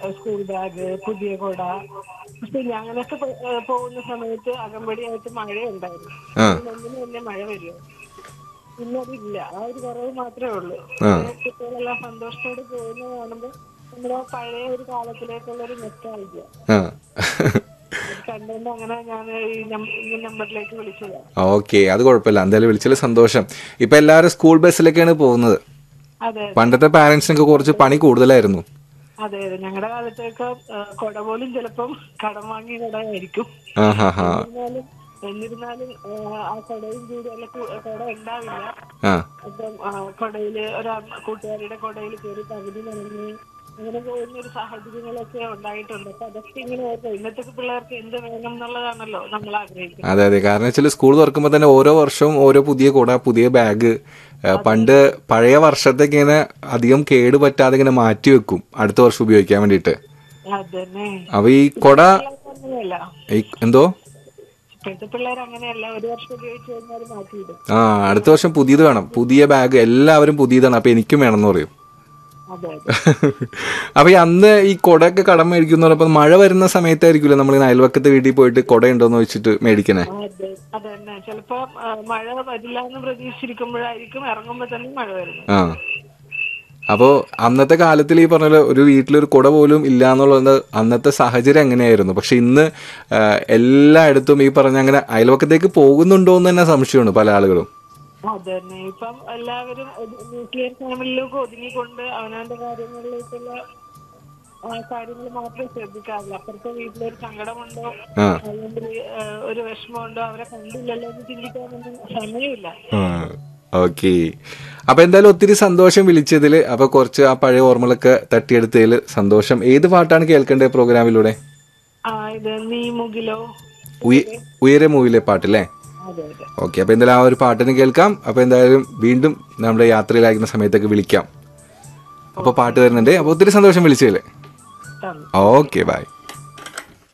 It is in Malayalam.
സ്കൂൾ ബാഗ് പുതിയ കൊട പക്ഷെ ഞങ്ങളൊക്കെ പോ- ഏ, പോകുന്ന സമയത്ത് അകമ്പടിയായിട്ട് മഴയുണ്ടായിരുന്നു ആ. ഒന്നിനും തന്നെ മഴ വരുമോ ഇന്നതില്ല ആ ഒരു കുറവ് മാത്രമേ ഉള്ളൂ ആ. കുട്ടികളെല്ലാം സന്തോഷത്തോടെ പോകുന്നത് കാണുമ്പോൾ നമ്മുടെ ആ പഴയ ഒരു കാലത്തിലേക്കുള്ള ഒരു നെറ്റായില്ല ആ അത് കണ്ടുകൊണ്ട് അങ്ങനെ ഞാൻ ഈ നം- ഈ നമ്പറിലേക്ക് വിളിച്ചതാണ് ഓക്കെ അത് കുഴപ്പമില്ല എന്തായാലും വിളിച്ചതിൽ സന്തോഷം ഇപ്പൊ എല്ലാവരും സ്കൂൾ ബസ്സിലൊക്കെയാണ് പോകുന്നത് അതെ പണ്ടത്തെ പാരന്റ്സിനൊക്കെ കുറച്ച് പണി കൂടുതലായിരുന്നു അതെ അതെ ഞങ്ങളുടെ കാലത്തൊക്കെ ആ, കൊട പോലും ചിലപ്പം കടം വാങ്ങിയ കൊടയായിരിക്കും ആ ഹാ ഹാ എന്നിരുന്നാലും എന്നിരുന്നാലും ആ, ആ കൊടയും കൂടി അല്ല കു- കൊട ഉണ്ടാവില്ല ആ അപ്പം ആ, കൊടയില് ഒരു കൂട്ടുകാരുടെ കൊടയിൽ കയറി പകുതി നനഞ്ഞ് അങ്ങനെ പോകുന്ന ഒരു സാഹചര്യങ്ങളൊക്കെ ഉണ്ടായിട്ടുണ്ട് അപ്പൊ അതൊക്കെ ഇങ്ങനെ ഓർക്കും ഇന്നത്തെ പിള്ളേർക്ക് എന്ത് വേണം എന്നുള്ളതാണല്ലോ നമ്മൾ ആഗ്രഹിക്കുന്നത് അതെ അതെ കാരണം വെച്ചാൽ സ്കൂൾ തുറക്കുമ്പോൾ തന്നെ ഓരോ വർഷവും ഓരോ പുതിയ കുട പുതിയ ബാഗ് പണ്ട് പഴയ വർഷത്തേക്ക് ഇങ്ങനെ അധികം കേട് പറ്റാതെ ഇങ്ങനെ മാറ്റി വെക്കും അടുത്ത വർഷം ഉപയോഗിക്കാൻ വേണ്ടിയിട്ട് അതന്നെ അപ്പൊ ഈ കൊട പിള്ളേർക്ക് അങ്ങനെയല്ല ഈ എന്തോ ഇപ്പോഴത്തെ പിള്ളേർ അങ്ങനെയല്ല ഒരു വർഷം ഉപയോഗിച്ച് കഴിഞ്ഞാൽ മാറ്റിയിടും ആ അടുത്ത വർഷം പുതിയത് വേണം പുതിയ ബാഗ് എല്ലാവരും പുതിയതാണ് അപ്പൊ എനിക്കും വേണം എന്ന് പറയും അതെ അതെ അപ്പൊ ഈ അന്ന് ഈ കൊടയൊക്കെ കടം മേടിക്കുന്ന പറഞ്ഞപ്പോ മഴ വരുന്ന സമയത്തായിരിക്കുമല്ലോ നമ്മൾ ഈ അയൽവക്കത്തെ വീട്ടിൽ പോയിട്ട് കൊട ഉണ്ടോന്ന് വെച്ചിട്ട് മേടിക്കണേ അതെ അതന്നെ ചിലപ്പോ ആ, മഴ വരില്ല എന്ന് പ്രതീക്ഷിച്ചിരിക്കുമ്പോഴായിരിക്കും ഇറങ്ങുമ്പോ തന്നെ മഴ വരുന്നത് ആ അപ്പോ അന്നത്തെ കാലത്തിൽ ഈ പറഞ്ഞ പോലെ ഒരു വീട്ടിലൊരു കുട പോലും ഇല്ല എന്നുള്ളത് അന്നത്തെ സാഹചര്യം എങ്ങനെയായിരുന്നു പക്ഷെ ഇന്ന് ആ, എല്ലായിടത്തും ഈ പറഞ്ഞ അങ്ങനെ അയൽവക്കത്തേക്ക് പോകുന്നുണ്ടോ എന്ന് തന്നെ സംശയമാണ് പല ആളുകളും അതന്നെ ഇപ്പം എല്ലാവരും ന്യൂക്ലിയർ ഫാമിലിയിലേക്ക് ഒതുങ്ങിക്കൊണ്ട് അവനവന്റെ കാര്യങ്ങളിലേക്കുള്ള കാര്യങ്ങൾ മാത്രമേ ശ്രദ്ധിക്കാറുള്ളൂ അപ്പുറത്തെ വീട്ടിലൊരു സങ്കടമുണ്ടോ ആ അല്ലെങ്കിൽ ആ, ഒരു വിഷമമുണ്ടോ അവരെ കണ്ടില്ലല്ലോ എന്ന് ചിന്തിക്കാനൊന്നും സമയമില്ല ഓക്കെ അപ്പൊ എന്തായാലും ഒത്തിരി സന്തോഷം വിളിച്ചതിൽ അപ്പൊ കുറച്ച് ആ പഴയ ഓർമ്മകളൊക്കെ തട്ടിയെടുത്തതിൽ സന്തോഷം ഏത് പാട്ടാണ് കേൾക്കേണ്ടത് പ്രോഗ്രാമിലൂടെ ആ ഇത് നീ മുകിലോ ഉയ- ഉയരെ മൂവിലെ പാട്ടല്ലേ അതെ അതെ ഓക്കെ അപ്പൊ എന്തായാലും ആ ഒരു പാട്ടിന് കേൾക്കാം അപ്പൊ എന്തായാലും വീണ്ടും നമ്മുടെ യാത്രയിലായിരിക്കുന്ന സമയത്തൊക്കെ വിളിക്കാം അപ്പൊ പാട്ട് വരുന്നുണ്ട് അപ്പൊ ഒത്തിരി സന്തോഷം വിളിച്ചതില് തന്നു ഓക്കെ ബൈ